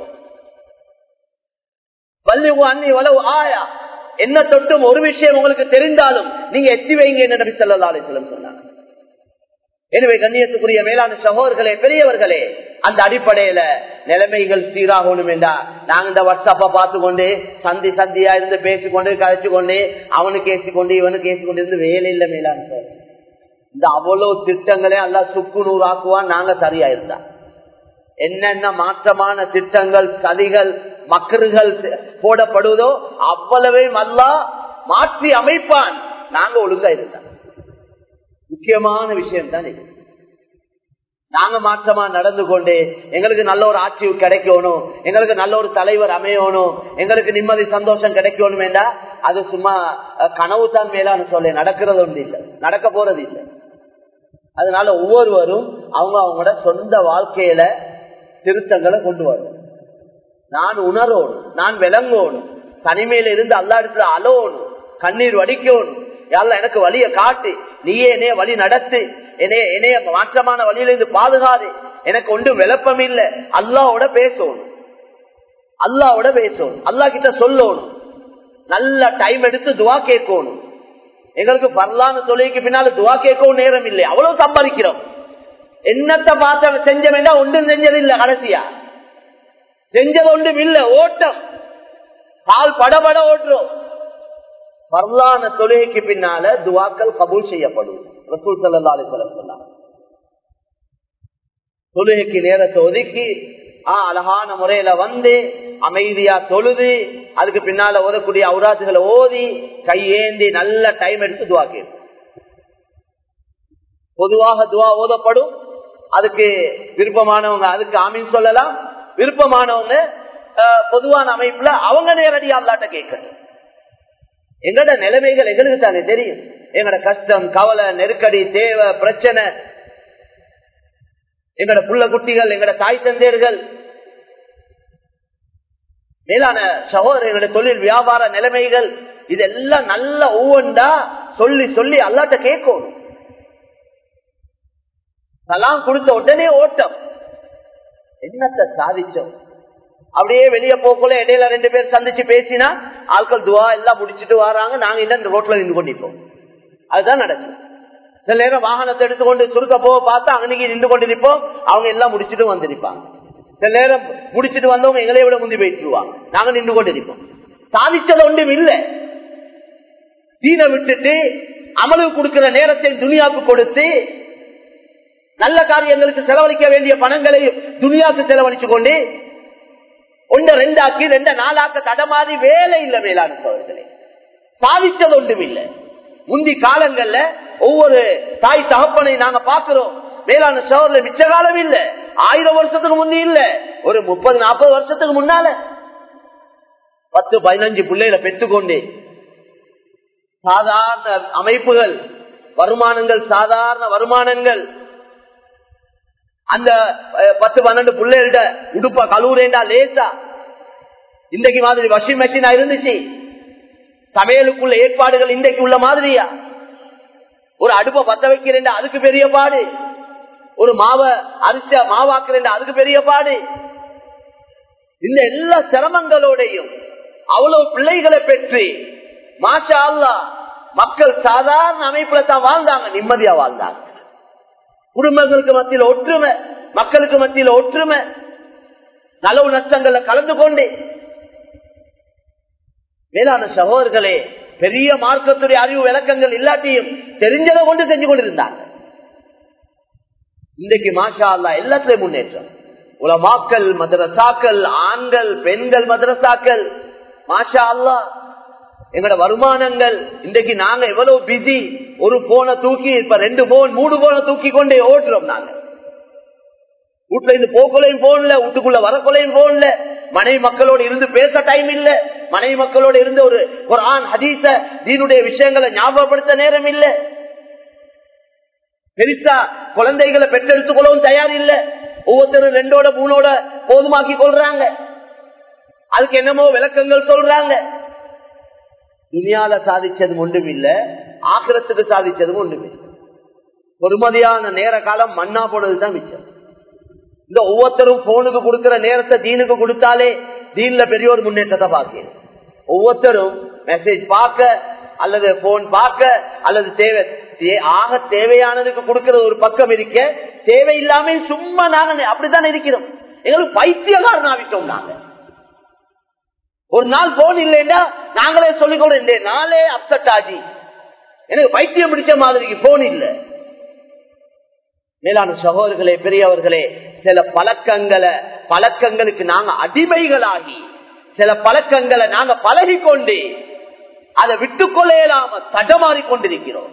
வல்லுவு அன்னி உளவு ஆயா என்ன தொட்டும் ஒரு விஷயம் உங்களுக்கு தெரிந்தாலும் நீங்க எத்தி வைங்க என்று நபி சொல்லா அலிஸ்லம் சொன்னாங்க எனவே கண்ணியத்துக்குரிய மேலான சகோதர்களே பெரியவர்களே அந்த அடிப்படையில நிலைமைகள் சீராகணும் என்றா நாங்க இந்த வாட்ஸ்அப்ப பார்த்து கொண்டு சந்தி சந்தியா இருந்து பேசிக்கொண்டு கதைச்சு கொண்டு அவனுக்கு ஏசிக்கொண்டு இவனுக்கு ஏசிக்கொண்டு இருந்து வேலை இல்லை மேலான சகோதரர். இந்த அவ்வளவு திட்டங்களே அல்ல சுக்கு நூறாக்குவான் நாங்க சரியா இருந்தா என்னென்ன மாற்றமான திட்டங்கள் சதிகள் மக்கள்கள் போடப்படுவதோ அவ்வளவையும் அல்லா மாற்றி அமைப்பான் நாங்க ஒழுங்கா இருந்தா முக்கியமான விஷயம் தான் இது நாங்க மாற்றமா நடந்து கொண்டு எங்களுக்கு நல்ல ஒரு ஆட்சி கிடைக்கணும் எங்களுக்கு நல்ல ஒரு தலைவர் அமையணும் எங்களுக்கு நிம்மதி சந்தோஷம் கிடைக்கணும் என்றா அது சும்மா அஹ், கனவு தான் மேலான சொல்ல நடக்கிறது ஒன்று இல்லை நடக்க போறது இல்லை அதனால ஒவ்வொருவரும் அவங்க அவங்களோட சொந்த வாழ்க்கையில திருத்தங்களை கொண்டு வரணும் நான் உணரணும் நான் விளங்கணும் தனிமையில இருந்து அல்லா இடத்துல அலோணும் கண்ணீர் வடிக்கணும் யாரெல்லாம் எனக்கு வழிய காட்டு நீயே என்னைய வழி நடத்து என்னைய என்னைய மாற்றமான வழியில இருந்து பாதுகாது எனக்கு ஒன்றும் விளப்பம் இல்ல அல்லாவோட பேசணும் அல்லாவோட பேசணும் அல்லா கிட்ட சொல்லணும் நல்ல டைம் எடுத்து துவா கேட்கணும் எங்களுக்கு வரலான்னு தொழிலுக்கு பின்னால துவா கேட்கவும் நேரம் இல்லை அவ்வளவு சம்பாதிக்கிறோம் என்னத்தை பார்த்த செஞ்ச வேண்டாம் ஒன்றும் செஞ்சது இல்ல கடைசியா செஞ்சது ஒன்றும் இல்ல ஓட்டம் கால் படபட ஓட்டுறோம் வரலான தொழுகைக்கு பின்னால துவாக்கள் கபூல் செய்யப்படும் ரசூல் சல்லா அலிஸ்வலம் சொன்னாங்க தொழுகைக்கு நேரத்தை ஒதுக்கி ஆ, அழகான முறையில வந்து அமைதியா தொழுது அதுக்கு பின்னால ஓதக்கூடிய அவுராத்துகளை ஓதி கையேந்தி நல்ல டைம் எடுத்து துவா கேட்கும் பொதுவாக துவா ஓதப்படும் அதுக்கு விருப்பமானவங்க அதுக்கு ஆமீன் சொல்லலாம் விருப்பமானவங்க அஹ், பொதுவான அமைப்புல அவங்க நேரடியா அல்லாட்ட கேட்கணும் எங்கட நிலைமைகள் எங்களுக்கு தானே தெரியும் எங்கட கஷ்டம் கவலை நெருக்கடி தேவை பிரச்சனை எங்கட புள்ள குட்டிகள் எங்கட தாய் தந்தையர்கள் மேலான சகோதரர்களுடைய தொழில் வியாபார நிலைமைகள் இதெல்லாம் நல்ல ஒவ்வொன்றா சொல்லி சொல்லி அல்லாட்ட கேட்கணும் சலாம் கொடுத்த உடனே ஓட்டம் என்னத்தை சாதிச்சோம் அப்படியே வெளியே போக்குள்ள இடையில ரெண்டு பேர் சந்திச்சு பேசினா ஆட்கள் துவா எல்லாம் முடிச்சிட்டு வராங்க நாங்க இந்த ரோட்ல நின்று கொண்டிருப்போம் அதுதான் நடக்கும் சில நேரம் வாகனத்தை எடுத்துக்கொண்டு சுருக்க போக பார்த்தா அன்னைக்கு நின்று கொண்டிருப்போம் அவங்க எல்லாம் முடிச்சிட்டு வந்திருப்பாங்க சில நேரம் முடிச்சிட்டு வந்தவங்க எங்களை விட முந்தி போயிட்டுருவாங்க நாங்க நின்று கொண்டிருப்போம் சாதிச்சது ஒன்றும் இல்லை தீனை விட்டுட்டு அமலுக்கு கொடுக்கிற நேரத்தை துனியாவுக்கு கொடுத்து நல்ல காரியங்களுக்கு செலவழிக்க வேண்டிய பணங்களை துனியாவுக்கு செலவழிச்சு கொண்டு ஒன்று ரெண்டாக்கி ரெண்ட நாளாக்க தடமாறி வேலை இல்லை மேலான சோதர்களே சாதிச்சது ஒன்றும் இல்லை முந்தி காலங்கள்ல ஒவ்வொரு தாய் தகப்பனை நாங்க பாக்குறோம் மேலான சோதரில் மிச்ச காலம் இல்ல ஆயிரம் வருஷத்துக்கு முந்தி இல்ல ஒரு முப்பது நாற்பது வருஷத்துக்கு முன்னால பத்து பதினஞ்சு பிள்ளைகளை பெற்றுக்கொண்டு சாதாரண அமைப்புகள் வருமானங்கள் சாதாரண வருமானங்கள் அந்த அஹ், பத்து பன்னெண்டு பிள்ளைகிட்ட உடுப்ப கழுவுறேண்டா லேசா இன்றைக்கு மாதிரி வாஷிங் மெஷினா இருந்துச்சு சமையலுக்குள்ள ஏற்பாடுகள் இன்றைக்கு உள்ள மாதிரியா ஒரு அடுப்ப பத்த வைக்கிறேன் அதுக்கு பெரிய பாடு ஒரு மாவ அரிச மாவாக்குறேன் அதுக்கு பெரிய பாடு இந்த எல்லா சிரமங்களோடையும் அவ்வளவு பிள்ளைகளை பெற்று மாஷா அல்லா மக்கள் சாதாரண அமைப்புல தான் வாழ்ந்தாங்க நிம்மதியா வாழ்ந்தாங்க குடும்பங்களுக்கு மத்தியில் ஒற்றுமை மக்களுக்கு மத்தியில் ஒற்றுமை நலவு நஷ்டங்கள்ல கலந்து கொண்டு மேலான சகோதரர்களே பெரிய மார்க்கத்துடைய அறிவு விளக்கங்கள் இல்லாட்டியும் தெரிஞ்சதை கொண்டு செஞ்சு கொண்டிருந்தாங்க இன்றைக்கு மாஷா அல்லா எல்லாத்திலையும் முன்னேற்றம் உலமாக்கல் மதரசாக்கள் ஆண்கள் பெண்கள் மதரசாக்கள் மாஷா அல்லா எங்களோட வருமானங்கள் இன்றைக்கு நாங்க எவ்வளவு பிஸி ஒரு போனை தூக்கி இப்ப ரெண்டு போன் மூணு போனை தூக்கி கொண்டே ஓட்டுறோம் நாங்க வீட்டுல இருந்து போக்கொலையும் போகல வீட்டுக்குள்ள வரக்கொலையும் போகல மனைவி மக்களோடு இருந்து பேச டைம் இல்ல மனைவி மக்களோடு இருந்து ஒரு ஒரு ஆண் ஹதீச தீனுடைய விஷயங்களை ஞாபகப்படுத்த நேரம் இல்ல பெருசா குழந்தைகளை பெற்றெடுத்துக் கொள்ளவும் தயார் இல்ல ஒவ்வொருத்தரும் ரெண்டோட மூணோட போதுமாக்கி கொள்றாங்க அதுக்கு என்னமோ விளக்கங்கள் சொல்றாங்க துனியால சாதிச்சது ஒன்றும் இல்ல ஆக்கிரத்துக்கு சாதிச்சதும் ஒன்றும் இல்லை பொறுமதியான நேர காலம் மண்ணா போனதுதான் மிச்சம் இந்த ஒவ்வொருத்தரும் போனுக்கு கொடுக்கிற நேரத்தை தீனுக்கு கொடுத்தாலே தீன்ல பெரிய ஒரு முன்னேற்றத்தை பார்க்கிறேன் ஒவ்வொருத்தரும் மெசேஜ் பார்க்க அல்லது போன் பார்க்க அல்லது தேவை ஆக தேவையானதுக்கு கொடுக்கிற ஒரு பக்கம் இருக்க தேவையில்லாம சும்மா நாங்க அப்படித்தான் இருக்கிறோம் எங்களுக்கு பைத்தியகாரன் ஆவிட்டோம் நாங்க ஒரு நாள் போன் இல்லைன்னா நாங்களே சொல்லிக்கொள்ள இந்த நாளே அப்செட் ஆகி எனக்கு பைத்தியம் பிடிச்ச மாதிரி போன் இல்லை மேலான சகோதரர்களே பெரியவர்களே சில பழக்கங்களை பழக்கங்களுக்கு நாங்க அடிமைகளாகி சில பழக்கங்களை நாங்க பழகி கொண்டு அதை விட்டுக்கொள்ளையலாம தடமாறி கொண்டிருக்கிறோம்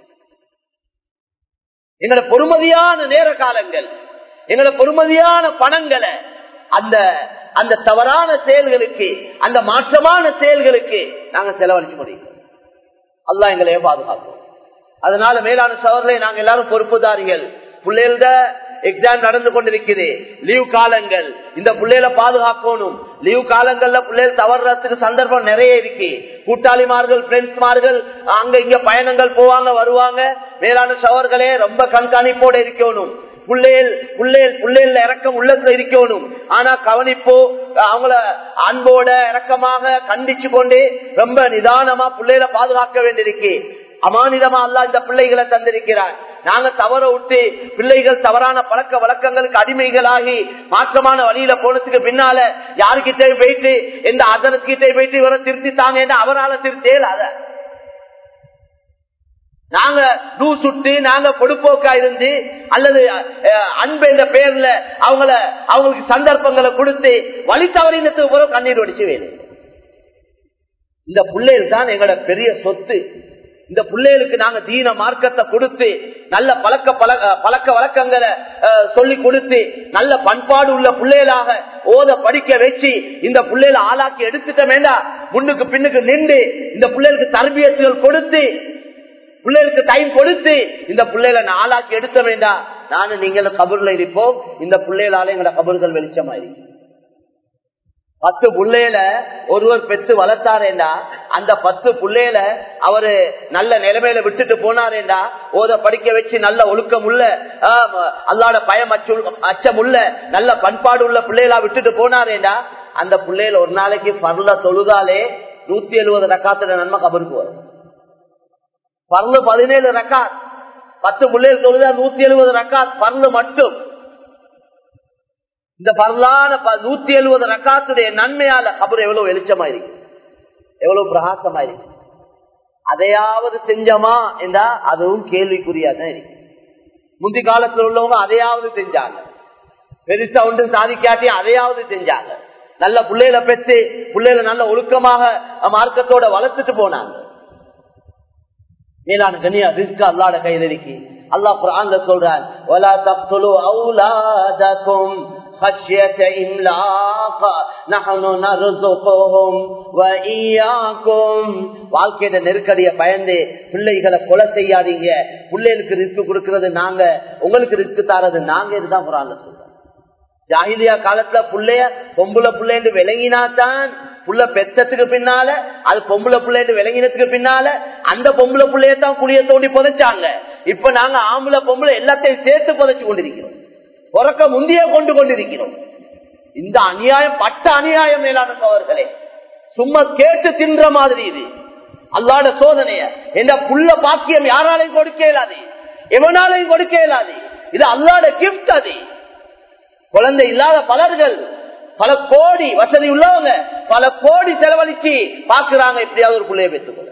எங்களோட பொறுமதியான நேர காலங்கள் எங்களோட பொறுமதியான பணங்களை அந்த அந்த தவறான செயல்களுக்கு அந்த மாற்றமான செயல்களுக்கு நாங்க செலவழிச்சு முடியும் அல்லா எங்களையே பாதுகாக்கும் அதனால மேலான சவர்களை நாங்க எல்லாரும் பொறுப்புதாரிகள் பிள்ளைகள எக்ஸாம் நடந்து கொண்டிருக்குது லீவ் காலங்கள் இந்த பிள்ளைகளை பாதுகாக்கணும் லீவ் காலங்கள்ல பிள்ளைகள் தவறுறதுக்கு சந்தர்ப்பம் நிறைய இருக்கு கூட்டாளிமார்கள் பிரெண்ட்ஸ்மார்கள் அங்க இங்க பயணங்கள் போவாங்க வருவாங்க மேலான சவர்களே ரொம்ப கண்காணிப்போட இருக்கணும் புள்ளையல் புள்ளையல் புள்ளையல் இறக்கம் உள்ளத்துல இருக்கணும் ஆனா கவனிப்போ அவங்கள அன்போட இறக்கமாக கண்டிச்சு கொண்டு ரொம்ப நிதானமா பிள்ளைகளை பாதுகாக்க வேண்டியிருக்கு அமானிதமா அல்ல இந்த பிள்ளைகளை தந்திருக்கிறார் நாங்க தவற விட்டு பிள்ளைகள் தவறான பழக்க வழக்கங்களுக்கு அடிமைகளாகி மாற்றமான வழியில போனதுக்கு பின்னால யாருக்கிட்டே போயிட்டு எந்த அதனத்துக்கிட்டே போயிட்டு இவரை திருத்தித்தாங்க அவரால் திருத்தேலாத நாங்க டூ சுட்டு நாங்க பொடுப்போக்கா இருந்து அல்லது அன்பு என்ற பெயர்ல அவங்கள அவங்களுக்கு சந்தர்ப்பங்களை கொடுத்து வழி தவறினத்துக்கு பிறகு கண்ணீர் வடிச்சு வேணும் இந்த பிள்ளைகள் தான் எங்களோட பெரிய சொத்து இந்த பிள்ளைகளுக்கு நாங்க தீன மார்க்கத்தை கொடுத்து நல்ல பழக்க பழக்க வழக்கங்களை சொல்லி கொடுத்து நல்ல பண்பாடு உள்ள பிள்ளைகளாக ஓத படிக்க வச்சு இந்த பிள்ளைகளை ஆளாக்கி எடுத்துட்ட வேண்டாம் முன்னுக்கு பின்னுக்கு நின்று இந்த பிள்ளைகளுக்கு தரபியத்துகள் கொடுத்து பிள்ளைகளுக்கு டைம் கொடுத்து இந்த பிள்ளைகளை ஆளாக்கி எடுத்த வேண்டாம் நானும் நீங்களும் கபூர்ல இருப்போம் இந்த பிள்ளைகளால எங்களோட கபூர்கள் வெளிச்சமாயிருக்கு பத்து புள்ளையில ஒருவர் பெற்று வளர்த்தாரேண்டா அந்த பத்து புள்ளையில அவரு நல்ல நிலைமையில விட்டுட்டு போனாரேண்டா ஓத படிக்க வச்சு நல்ல ஒழுக்கம் உள்ள அல்லாட பயம் அச்சம் உள்ள நல்ல பண்பாடு உள்ள பிள்ளைகளா விட்டுட்டு போனாரேண்டா அந்த பிள்ளையில ஒரு நாளைக்கு பரல தொழுதாலே நூத்தி எழுபது ரக்காத்துல நன்மை கபருக்கு வரும் பரலு பதினேழு ரக்காத் பத்து பிள்ளைகள் தொழுதா நூத்தி எழுபது ரக்காத் பரலு மட்டும் இந்த பரலான நூத்தி எழுபது ரக்காத்துடைய நன்மையால கபர் எவ்வளவு வெளிச்சமாயிருக்கு எவ்வளவு பிரகாசமாயிருக்கு அதையாவது செஞ்சோமா என்றா அதுவும் கேள்விக்குரியாதான் இருக்கு முந்தி காலத்தில் உள்ளவங்க அதையாவது செஞ்சாங்க பெருசா ஒன்று சாதிக்காட்டி அதையாவது செஞ்சாங்க நல்ல பிள்ளைகளை பெற்று பிள்ளைகளை நல்ல ஒழுக்கமாக மார்க்கத்தோட வளர்த்துட்டு போனாங்க மேலான கனியா ரிஸ்க் அல்லாட கையில் இருக்கு அல்லா குரான்ல சொல்றான் خشية إملاق نحن نرزقهم وإياكم வாழ்க்கையில நெருக்கடிய பயந்து பிள்ளைகளை கொலை செய்யாதீங்க பிள்ளைகளுக்கு ரிஸ்க் கொடுக்கறது நாங்க உங்களுக்கு ரிஸ்க் தாரது நாங்க இதுதான் குரான்ல சொல்றோம் ஜாகிலியா காலத்துல புள்ளைய பொம்புல புள்ளைன்னு விளங்கினாதான் புள்ள பெத்தத்துக்கு பின்னால அது பொம்புல புள்ளைன்னு விளங்கினதுக்கு பின்னால அந்த பொம்புல புள்ளையத்தான் குடிய தோண்டி புதைச்சாங்க இப்ப நாங்க ஆம்பளை பொம்பளை எல்லாத்தையும் சேர்த்து புதைச்சு கொண்டிருக்கிறோம் பிறக்க முந்தைய கொண்டு கொண்டிருக்கிறோம் இந்த அநியாயம் பட்ட அநியாயம் மேலான சோழர்களே சும்மா கேட்டு தின்ற மாதிரி இது அல்லாட சோதனைய என்ற புள்ள பாக்கியம் யாராலையும் கொடுக்க இயலாது எவனாலையும் கொடுக்க இயலாது இது அல்லாட கிஃப்ட் அது குழந்தை இல்லாத பலர்கள் பல கோடி வசதி உள்ளவங்க பல கோடி செலவழிச்சு பாக்குறாங்க எப்படியாவது ஒரு பிள்ளைய பெற்றுக்கொள்ள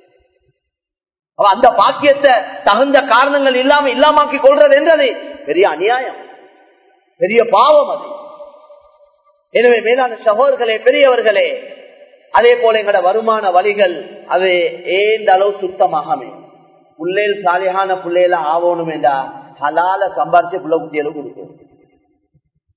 அந்த பாக்கியத்தை தகுந்த காரணங்கள் இல்லாம இல்லாமாக்கி கொள்றது என்றது பெரிய அநியாயம் பெரிய பாவம் அது எனவே மேலான சகோதர்களே பெரியவர்களே அதே போல எங்கட வருமான வழிகள் அது ஏந்த அளவு சுத்தமாக புள்ளையில் சாலியான புள்ளையில ஆகணும் என்றா ஹலால சம்பாரிச்சு புள்ள குட்டியலும் கொடுக்கும்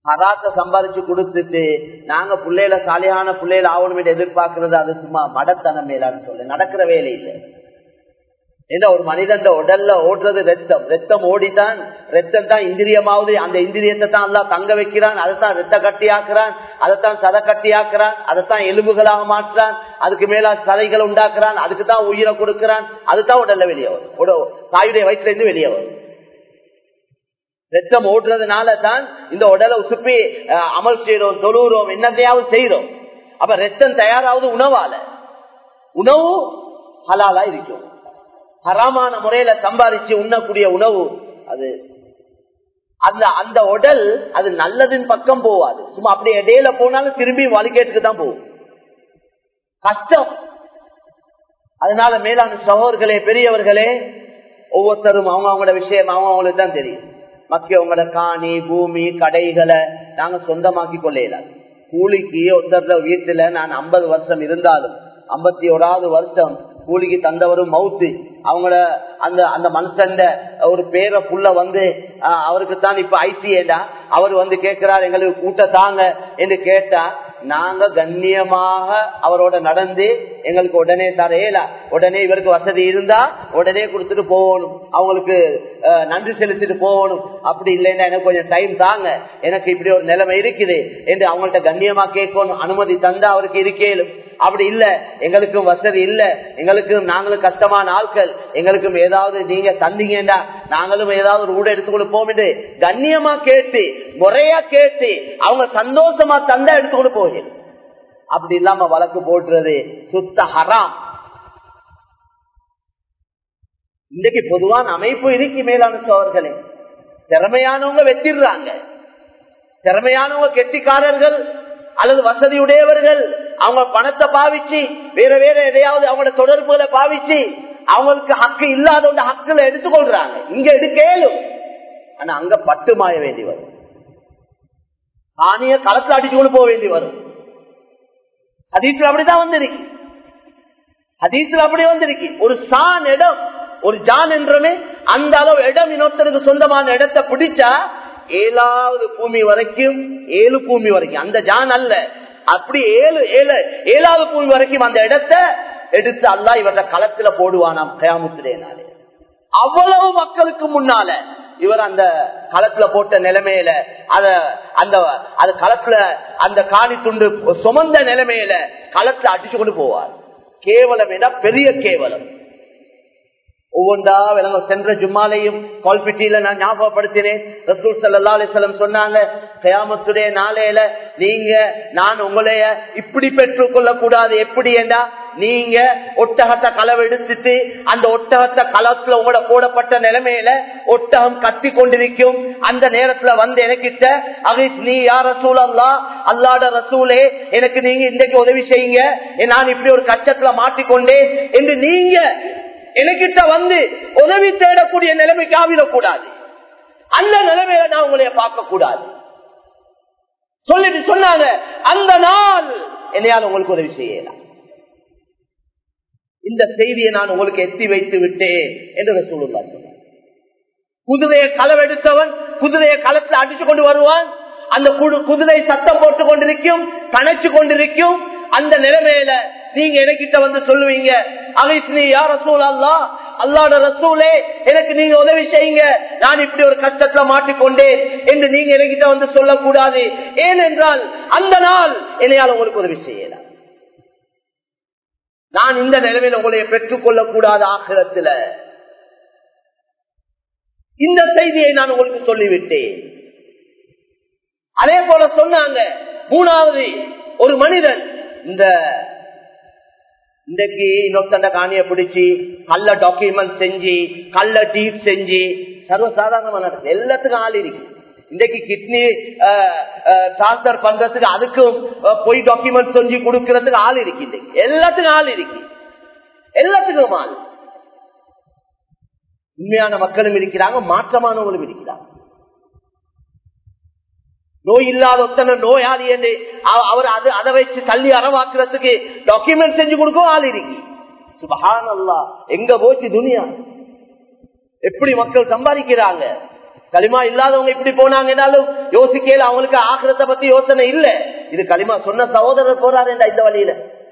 ஹராத்த சம்பாதிச்சு கொடுத்துட்டு நாங்க பிள்ளையில சாலியான பிள்ளையில ஆகணும் எதிர்பார்க்கறது அது சும்மா மடத்தனம் மேலான்னு சொல்லு நடக்கிற வேலை இல்லை ஏன்னா ஒரு மனிதன் உடல்ல ஓடுறது ரத்தம் ரத்தம் ஓடித்தான் ரத்தம் தான் இந்திரியமாவது அந்த இந்திரியத்தை தான் எல்லாம் தங்க வைக்கிறான் அதைத்தான் ரத்த கட்டி ஆக்குறான் அதைத்தான் சத கட்டி ஆக்குறான் அதைத்தான் எலும்புகளாக மாற்றுறான் அதுக்கு மேல சதைகளை உண்டாக்குறான் அதுக்கு தான் உயிரை கொடுக்கிறான் அதுதான் உடல்ல வெளியே வரும் தாயுடைய வயிற்றுல இருந்து வெளியே வரும் ரத்தம் ஓடுறதுனால தான் இந்த உடலை உசுப்பி அமல் செய்யறோம் தொழுகிறோம் என்னத்தையாவது செய்யறோம் அப்ப ரத்தம் தயாராவது உணவால உணவு ஹலாலா இருக்கும் ஹராமான முறையில சம்பாதிச்சு உண்ணக்கூடிய உணவு அது அந்த அந்த உடல் அது நல்லதின் பக்கம் போவாது சும்மா அப்படி இடையில போனாலும் திரும்பி வழிகேட்டுக்கு தான் போகும் கஷ்டம் அதனால மேலான சகோதர்களே பெரியவர்களே ஒவ்வொருத்தரும் அவங்க அவங்களோட விஷயம் அவங்க அவங்களுக்கு தான் தெரியும் மக்கள் உங்களோட காணி பூமி கடைகளை நாங்க சொந்தமாக்கி கொள்ளையில கூலிக்கு ஒருத்தர் வீட்டுல நான் ஐம்பது வருஷம் இருந்தாலும் ஐம்பத்தி ஓராவது வருஷம் கூலிக்கு தந்தவரும் மவுத்து அவங்கள அந்த அந்த மனுஷன் ஒரு பேரை புள்ள வந்து அவருக்கு தான் இப்ப ஐசிஏடா அவர் வந்து கேட்கிறார் எங்களுக்கு கூட்ட தாங்க என்று கேட்டா நாங்க கண்ணியமாக அவரோட நடந்து எங்களுக்கு உடனே தரையல உடனே இவருக்கு வசதி இருந்தா உடனே கொடுத்துட்டு போகணும் அவங்களுக்கு நன்றி செலுத்திட்டு போகணும் அப்படி இல்லைன்னா எனக்கு கொஞ்சம் டைம் தாங்க எனக்கு இப்படி ஒரு நிலைமை இருக்குது என்று அவங்கள்ட்ட கண்ணியமா கேட்கணும் அனுமதி தந்தா அவருக்கு இருக்கேலும் அப்படி இல்ல எங்களுக்கும் வசதி இல்ல எங்களுக்கும் நாங்களும் கஷ்டமான ஆட்கள் எங்களுக்கும் ஏதாவது நீங்க தந்தீங்கடா நாங்களும் ஏதாவது ஒரு ஊட எடுத்துக்கொண்டு போம் என்று கண்ணியமா கேட்டு முறையா கேட்டு அவங்க சந்தோஷமா தந்தா எடுத்துக்கொண்டு போகிறேன் அப்படி இல்லாம வழக்கு போட்டுறது சுத்த ஹராம் இன்றைக்கு பொதுவான அமைப்பு இருக்கு மேலான சோழர்களே திறமையானவங்க வெற்றிடுறாங்க திறமையானவங்க கெட்டிக்காரர்கள் அல்லது வசதியுடையவர்கள் அவங்க பணத்தை பாவிச்சு வேற வேற எதையாவது அவங்களோட தொடர்புகளை பாவிச்சு அவங்களுக்கு ஹக்கு இல்லாத ஹக்குல எடுத்துக்கொள்றாங்க இங்க எடுக்கலும் ஆனா அங்க பட்டு மாய வேண்டி வரும் ஆணிய களத்துல அடிச்சு கொண்டு போக வேண்டி வரும் ஹதீஸ்ல அப்படிதான் வந்திருக்கு ஹதீஸ்ல அப்படி வந்திருக்கு ஒரு சான் இடம் ஒரு ஜான் என்றுமே அந்த அளவு இடம் இன்னொருத்தருக்கு சொந்தமான இடத்தை பிடிச்சா ஏழாவது பூமி வரைக்கும் ஏழு பூமி வரைக்கும் அந்த ஜான் அல்ல அப்படி ஏழு ஏழு ஏழாவது பூமி வரைக்கும் அந்த இடத்தை எடுத்து அல்லா இவர களத்துல போடுவானாம் கயாமுத்திரேனாலே அவ்வளவு மக்களுக்கு முன்னால இவர் அந்த களத்துல போட்ட நிலைமையில அத அந்த அது களத்துல அந்த காணி துண்டு சுமந்த நிலைமையில களத்துல அடிச்சு கொண்டு போவார் கேவலம் என பெரிய கேவலம் ஒவ்வொன்றா விளங்க சென்ற ஜும்மாலையும் கால்பிட்டியில நான் ஞாபகப்படுத்தினேன் ரசூல் சல்லா அலிஸ்லம் சொன்னாங்க கயாமத்துடைய நாளையில நீங்க நான் உங்களைய இப்படி பெற்றுக் கொள்ள கூடாது எப்படி என்றா நீங்க ஒட்டகத்தை களவு எடுத்துட்டு அந்த ஒட்டகத்தை களத்துல உங்களோட போடப்பட்ட நிலைமையில ஒட்டகம் கத்தி கொண்டிருக்கும் அந்த நேரத்துல வந்து எனக்கிட்ட அகிஷ் நீ யார் ரசூல் அல்லா அல்லாட ரசூலே எனக்கு நீங்க இன்றைக்கு உதவி செய்யுங்க நான் இப்படி ஒரு கஷ்டத்துல மாட்டிக்கொண்டேன் என்று நீங்க எனக்கிட்ட வந்து உதவி தேடக்கூடிய நிலைமைக்கு ஆவிடக்கூடாது அந்த நிலைமையில நான் உங்களைய பார்க்க கூடாது சொல்லிட்டு சொன்னாங்க அந்த நாள் என்னையால் உங்களுக்கு உதவி செய்யலாம் இந்த செய்தியை நான் உங்களுக்கு எத்தி வைத்து விட்டேன் என்று சொல்லுங்களா சொன்னார் குதிரையை களவெடுத்தவன் குதிரையை களத்தில் அடிச்சு கொண்டு வருவான் அந்த குதிரை சத்தம் போட்டு கொண்டிருக்கும் கணச்சு கொண்டிருக்கும் அந்த நிலைமையில நீங்க எனக்கிட்ட வந்து சொல்லுவீங்க அலிஸ்னி யார் ரசூல் அல்லா அல்லாட ரசூலே எனக்கு நீங்க உதவி செய்யுங்க நான் இப்படி ஒரு கஷ்டத்துல மாட்டிக்கொண்டேன் என்று நீங்க எனக்கிட்ட வந்து சொல்லக்கூடாது ஏனென்றால் அந்த நாள் என்னையால் உங்களுக்கு உதவி செய்யலாம் நான் இந்த நிலைமையில உங்களை பெற்றுக் கொள்ளக்கூடாது ஆக்கிரத்துல இந்த செய்தியை நான் உங்களுக்கு சொல்லிவிட்டேன் அதே போல சொன்னாங்க மூணாவது ஒரு மனிதன் இந்த இன்றைக்கு இன்னொருத்தண்ட காணிய பிடிச்சி கல்ல டாக்குமெண்ட் செஞ்சு கல்ல டீப் செஞ்சு சர்வசாதாரணமா நடக்குது எல்லாத்துக்கும் ஆள் இருக்கு இன்றைக்கு கிட்னி டிரான்ஸ்பர் பண்றதுக்கு அதுக்கும் பொய் டாக்குமெண்ட் செஞ்சு கொடுக்கறதுக்கு ஆள் இருக்கு இன்றைக்கு எல்லாத்துக்கும் ஆள் இருக்கு எல்லாத்துக்கும் ஆள் உண்மையான மக்களும் இருக்கிறாங்க மாற்றமானவங்களும் இருக்கிறாங்க நோய் இல்லாத ஒத்தனை நோயாளி என்று அவர் அது அதை வச்சு தள்ளி அறவாக்குறதுக்கு டாக்குமெண்ட் செஞ்சு கொடுக்கும் ஆள் இருக்கு சுபஹான் அல்லா எங்க போச்சு துனியா எப்படி மக்கள் சம்பாதிக்கிறாங்க களிமா இல்லாதவங்க இப்படி போனாங்கன்னாலும் யோசிக்கல அவங்களுக்கு ஆக்கிரத்தை பத்தி யோசனை இல்ல இது களிமா சொன்ன சகோதரர் போறாருண்டா இந்த வழியில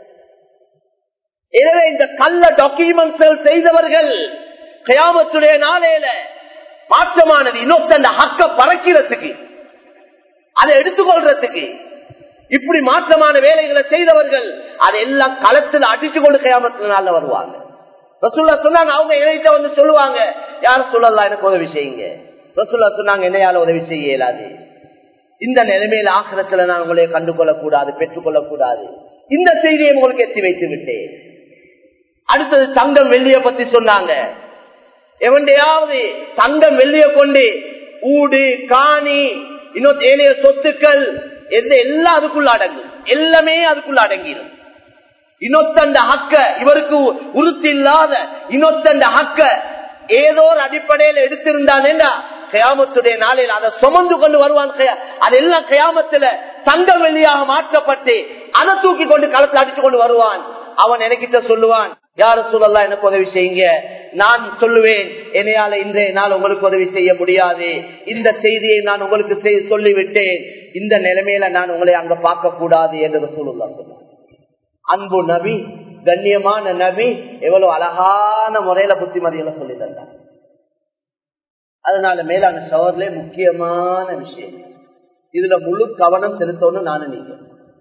எனவே இந்த கள்ள டாக்குமெண்ட்ஸ் செய்தவர்கள் கயாமத்துடைய நாளையில மாற்றமானது இன்னொருத்த ஹக்க பறக்கிறதுக்கு அதை எடுத்துக்கொள்றதுக்கு இப்படி மாற்றமான வேலைகளை செய்தவர்கள் அதெல்லாம் களத்தில் அடிச்சு கொண்டு கயாமத்தினால வருவாங்க ரசூல்லா சொன்னாங்க அவங்க இணைத்த வந்து சொல்லுவாங்க யார் சொல்லலாம் எனக்கு உதவி செய்யுங்க ரசூல்லா சொன்னாங்க என்னையால உதவி செய்ய இயலாது இந்த நிலைமையில ஆக்கிரத்துல நான் உங்களை கண்டுகொள்ள கூடாது பெற்றுக்கொள்ள கூடாது இந்த செய்தியை உங்களுக்கு எத்தி வைத்து விட்டேன் அடுத்தது தங்கம் வெள்ளிய பத்தி சொன்னாங்க எவண்டையாவது தங்கம் வெள்ளிய கொண்டு ஊடு காணி இன்னும் ஏனைய சொத்துக்கள் எந்த எல்லாம் அதுக்குள்ள அடங்கும் எல்லாமே அதுக்குள்ள அடங்கிடும் இன்னொத்தண்ட ஹக்க இவருக்கு உறுத்தி இல்லாத இன்னொத்தண்ட ஹக்க ஏதோ ஒரு அடிப்படையில் எடுத்திருந்தானேண்டா கயாமத்துடைய நாளில் அதை சுமந்து கொண்டு வருவான் அதெல்லாம் கயாமத்துல தங்க வெளியாக மாற்றப்பட்டு அதை தூக்கி கொண்டு களத்தில் அடிச்சு கொண்டு வருவான் அவன் எனக்கிட்ட சொல்லுவான் யார சொல்லலாம் எனக்கு உதவி செய்யுங்க நான் சொல்லுவேன் என்னையால இன்றைய நாள் உங்களுக்கு உதவி செய்ய முடியாது இந்த செய்தியை நான் உங்களுக்கு சொல்லிவிட்டேன் இந்த நிலைமையில நான் உங்களை அங்க பார்க்க கூடாது என்று சொல்லலா சொன்னான் அன்பு நபி கண்ணியமான நபி எவ்வளவு அழகான முறையில புத்திமதிகளை சொல்லி தந்தார் அதனால மேலான சவர்லே முக்கியமான விஷயம் இதுல முழு கவனம் செலுத்தணும் நானும் நீங்க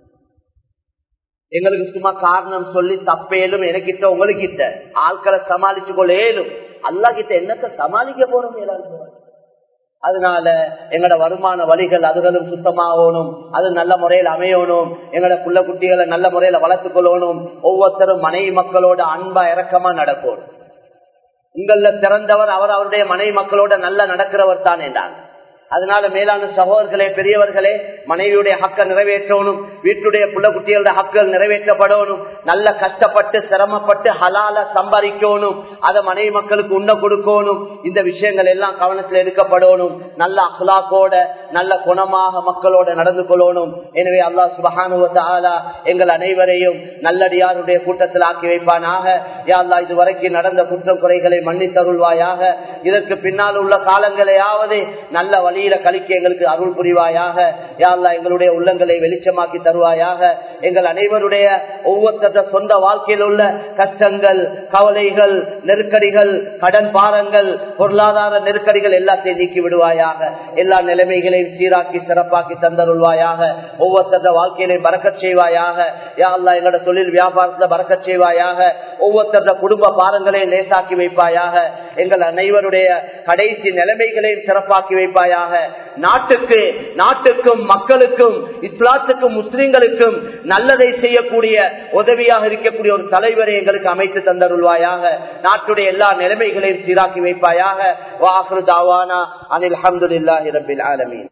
எங்களுக்கு சும்மா காரணம் சொல்லி தப்பேலும் எனக்கிட்ட உங்களுக்கிட்ட ஆட்களை சமாளிச்சு கொள்ள ஏலும் அல்லா கிட்ட என்னத்தை சமாளிக்க போறோம் மேலான அதனால எங்கட வருமான வழிகள் அதுகளும் சுத்தமாகணும் அது நல்ல முறையில் அமையணும் எங்கட புள்ள குட்டிகளை நல்ல முறையில வளர்த்துக் கொள்ளணும் ஒவ்வொருத்தரும் மனைவி மக்களோட அன்பா இறக்கமா நடக்கணும் உங்கள திறந்தவர் அவர் அவருடைய மனைவி மக்களோட நல்லா நடக்கிறவர் தான் என்றாங்க அதனால மேலான சகோதரர்களே பெரியவர்களே மனைவியுடைய ஹக்க நிறைவேற்றணும் வீட்டுடைய புள்ள குட்டிகளுடைய ஹக்கள் நிறைவேற்றப்படணும் நல்ல கஷ்டப்பட்டு சிரமப்பட்டு ஹலால சம்பாதிக்கணும் அதை மனைவி மக்களுக்கு உண்ண கொடுக்கணும் இந்த விஷயங்கள் எல்லாம் கவனத்தில் எடுக்கப்படணும் நல்ல அஹ்லாக்கோட நல்ல குணமாக மக்களோட நடந்து கொள்ளணும் எனவே அல்லா சுபகானுவத்தாலா எங்கள் அனைவரையும் நல்லடியாருடைய கூட்டத்தில் ஆக்கி வைப்பானாக யாழ்லா இதுவரைக்கும் நடந்த குற்றம் குறைகளை மன்னித்தருள்வாயாக இதற்கு பின்னால் உள்ள காலங்களையாவது நல்ல வழியில கழிக்க எங்களுக்கு அருள் புரிவாயாக யாழ்லா எங்களுடைய உள்ளங்களை வெளிச்சமாக்கி தருவாயாக எங்கள் அனைவருடைய ஒவ்வொருத்தர சொந்த வாழ்க்கையில் உள்ள கஷ்டங்கள் கவலைகள் நெருக்கடிகள் கடன் பாரங்கள் பொருளாதார நெருக்கடிகள் எல்லாத்தையும் நீக்கி விடுவாயாக எல்லா நிலைமைகளையும் சீராக்கி சிறப்பாக்கி தந்தருள்வாயாக ஒவ்வொருத்தர வாழ்க்கையிலையும் பறக்கச் செய்வாயாக யாழ்லா எங்களோட தொழில் வியாபாரத்துல பறக்கச் செய்வாயாக ஒவ்வொருத்தர குடும்ப பாரங்களையும் லேசாக்கி வைப்பாயாக எங்கள் அனைவருடைய கடைசி நிலைமைகளையும் சிறப்பாக்கி வைப்பாயாக நாட்டுக்கு நாட்டுக்கும் மக்களுக்கும் இஸ்லாத்துக்கும் முஸ்லிம்களுக்கும் நல்லதை செய்யக்கூடிய உதவியாக இருக்கக்கூடிய ஒரு தலைவரை எங்களுக்கு அமைத்து தந்தருள்வாயாக நாட்டுடைய எல்லா நிலைமைகளையும் சீராக்கி வைப்பாயாக வாஹரு தாவானா அனில் அஹமதுல்லாஹி ரபில் ஆலமீன்